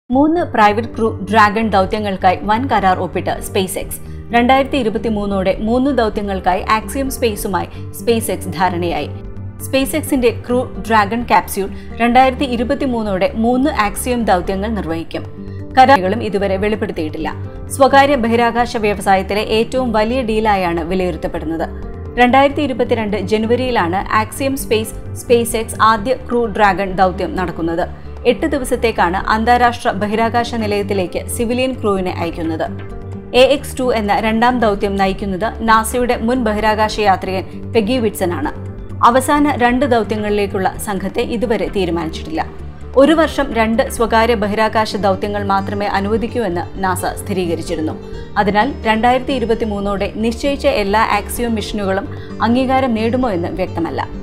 മൂന്ന് private crew dragon ദൗത്യങ്ങൾക്കായി വൻ കരാർ ഒപ്പിട്ട് സ്പേസ് എക്സ് രണ്ടായിരത്തി ഇരുപത്തി മൂന്നോടെ മൂന്ന് ദൗത്യങ്ങൾക്കായി ആക്സിയം സ്പേസുമായി സ്പേസ് എക്സ് ധാരണയായി സ്പേസ് എക്സിന്റെ ക്രൂ ഡ്രാഗൺ ക്യാപ്സ്യൂൾ രണ്ടായിരത്തി ഇരുപത്തി മൂന്നോടെ മൂന്ന് ആക്സിയം ദൗത്യങ്ങൾ നിർവഹിക്കും കരാറുകളും ഇതുവരെ വെളിപ്പെടുത്തിയിട്ടില്ല സ്വകാര്യ ബഹിരാകാശ വ്യവസായത്തിലെ ഏറ്റവും വലിയ ഡീലായാണ് വിലയിരുത്തപ്പെടുന്നത് രണ്ടായിരത്തി ഇരുപത്തിരണ്ട് ജനുവരിയിലാണ് ആക്സിയം സ്പേസ് സ്പേസ് എക്സ് ആദ്യ ക്രൂ ഡ്രാഗൺ ദൗത്യം നടക്കുന്നത് എട്ട് ദിവസത്തേക്കാണ് അന്താരാഷ്ട്ര ബഹിരാകാശ നിലയത്തിലേക്ക് സിവിലിയൻ ക്രൂവിനെ അയക്കുന്നത് എ എക്സ് ടു എന്ന രണ്ടാം ദൗത്യം നയിക്കുന്നത് നാസയുടെ മുൻ ബഹിരാകാശ യാത്രികൻ പെഗി വിറ്റ്സൺ ആണ് അവസാന രണ്ട് ദൗത്യങ്ങളിലേക്കുള്ള സംഘത്തെ ഇതുവരെ തീരുമാനിച്ചിട്ടില്ല ഒരു വർഷം രണ്ട് സ്വകാര്യ ബഹിരാകാശ ദൗത്യങ്ങൾ മാത്രമേ അനുവദിക്കൂ എന്ന് നാസ സ്ഥിരീകരിച്ചിരുന്നു അതിനാൽ രണ്ടായിരത്തി ഇരുപത്തി മൂന്നോടെ നിശ്ചയിച്ച എല്ലാ ആക്സിയോ മിഷനുകളും അംഗീകാരം നേടുമോ എന്ന് വ്യക്തമല്ല